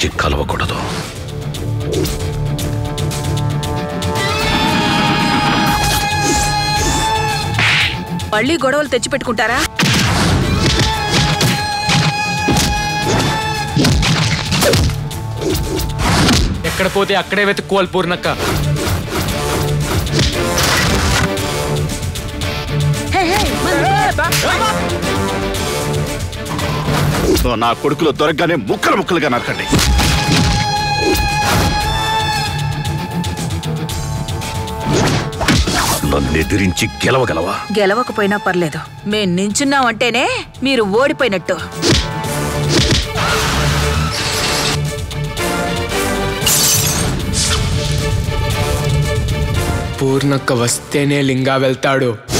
ఎప్పటికీ కలవకూడదు మళ్ళీ గొడవలు తెచ్చిపెట్టుకుంటారా ఎక్కడ పోతే అక్కడే వెతుక్కోవాలి పూర్ణక్క నా కొడుకులు దొరకగానే ముక్కలు ముక్కలుగా నరకండి నన్ను ఎదిరించి గెలవగలవా గెలవకపోయినా పర్లేదు మేం నించున్నామంటేనే మీరు ఓడిపోయినట్టు పూర్ణక్క వస్తేనే లింగా వెళ్తాడు